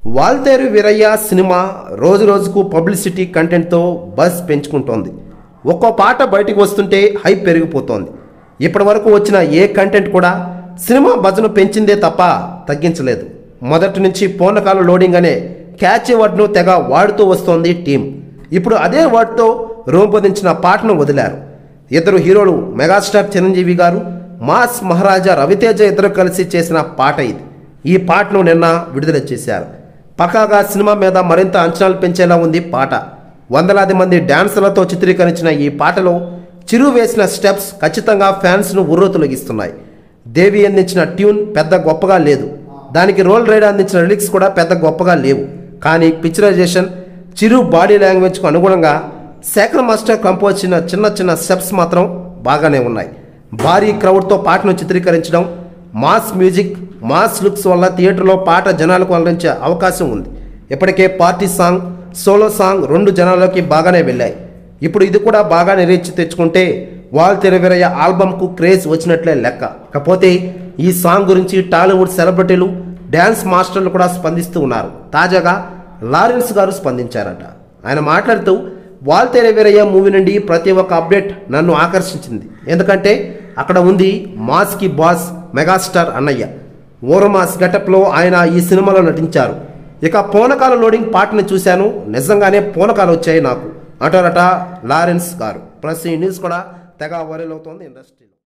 Waltair Veeraiah cinema రోజు రోజుకు publicity కంటెంట్తో బస్ పెంచుకుంటోంది ఒక్కో పాట బయటికి వస్తుంటే హైప్ పెరిగిపోతోంది ఇప్పటి వరకు వచ్చిన ఏ కంటెంట్ కూడా సినిమా బజ్ను పెంచిందే తప్ప తగ్గించలేదు మొదటి నుంచి పూర్ణకాల లోడింగ్ అనే క్యాచ్ వర్డ్ను తెగ వాడుతూ వస్తోంది టీం ఇప్పుడు అదే వర్డ్తో రూపొందించిన పాటను వదిలారు ఇద్దరు హీరోలు మెగాస్టార్ చిరంజీవి గారు మాస్ మహారాజా రవితేజ ఇద్దరు కలిసి చేసిన పాట ఇది ఈ పాటను నిన్న విడుదల చేశారు పక్కాగా సినిమా మీద మరింత అంచనాలు పెంచేలా ఉంది పాట వందలాది మంది డాన్సులతో చిత్రీకరించిన ఈ పాటలో చిరు వేసిన స్టెప్స్ ఖచ్చితంగా ఫ్యాన్స్ను ఉర్రూతొలగిస్తున్నాయి దేవి అందించిన ట్యూన్ పెద్ద గొప్పగా లేదు దానికి రోల్ రైడ్ అందించిన లిరిక్స్ కూడా పెద్ద గొప్పగా లేవు కానీ పిక్చరైజేషన్ చిరు బాడీ లాంగ్వేజ్కు అనుగుణంగా శేఖర్ మాస్టర్ కంపోజ్ చేసిన చిన్న చిన్న స్టెప్స్ మాత్రం బాగానే ఉన్నాయి భారీ క్రౌడ్తో పాటను చిత్రీకరించడం మాస్ మ్యూజిక్ మాస్ లుక్స్ వల్ల థియేటర్లో పాట జనాలకు అలరించే అవకాశం ఉంది ఇప్పటికే పార్టీ సాంగ్ సోలో సాంగ్ రెండు జనాల్లోకి బాగానే వెళ్ళాయి ఇప్పుడు ఇది కూడా బాగానే రీచ్ తెచ్చుకుంటే వాల్ తెరవీరయ్య ఆల్బమ్కు క్రేజ్ వచ్చినట్లే లెక్క కాకపోతే ఈ సాంగ్ గురించి టాలీవుడ్ సెలబ్రిటీలు డ్యాన్స్ మాస్టర్లు కూడా స్పందిస్తూ ఉన్నారు తాజాగా లారెన్స్ గారు స్పందించారట ఆయన మాట్లాడుతూ వాల్తేర వీరయ్య మూవీ నుండి ప్రతి ఒక్క అప్డేట్ నన్ను ఆకర్షించింది ఎందుకంటే అక్కడ ఉంది మాస్కి బాస్ మెగాస్టార్ అన్నయ్య ఓరమాస్ గెటప్లో ఆయన ఈ సినిమాలో నటించారు ఇక పూనకాల లోడింగ్ పాటని చూశాను నిజంగానే పూనకాలు వచ్చాయి నాకు అంటారట లారెన్స్ గారు ప్లస్ ఈ న్యూస్ కూడా తెగ వైరల్ అవుతోంది ఇండస్ట్రీలో